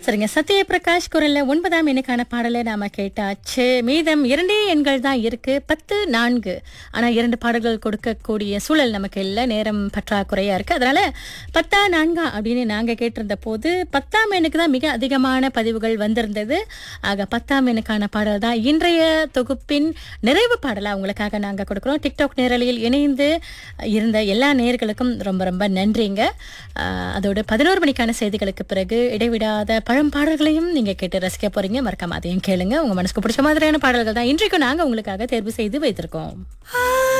சரிங்க சத்ய பிரகாஷ் குரல்ல ஒன்பதாம் எண்ணுக்கான பாடலை நாம கேட்டாச்சு மீதம் இரண்டே எண்கள் தான் இருக்கு பத்து நான்கு ஆனா இரண்டு பாடல்கள் கொடுக்கக்கூடிய சூழல் நமக்கு இல்லை நேரம் பற்றாக்குறையா இருக்கு அதனால பத்தா நான்கா அப்படின்னு நாங்க கேட்டிருந்த போது பத்தாம் எண்ணுக்கு தான் மிக அதிகமான பதிவுகள் வந்திருந்தது ஆக பத்தாம் எண்ணுக்கான பாடல் தான் இன்றைய தொகுப்பின் நிறைவு பாடலா உங்களுக்காக நாங்க கொடுக்குறோம் டிக்டாக் நேரலையில் இணைந்து இருந்த எல்லா நேர்களுக்கும் ரொம்ப ரொம்ப நன்றிங்க ஆஹ் அதோட பதினோரு மணிக்கான செய்திகளுக்கு பிறகு இடைவிடாத பழம் பாடல்களையும் நீங்க கேட்டு ரசிக்க போறீங்க மறக்காம அதையும் கேளுங்க உங்க மனசுக்கு பிடிச்ச மாதிரியான பாடல்கள் தான் இன்றைக்கும் நாங்க உங்களுக்காக தேர்வு செய்து வைத்திருக்கோம்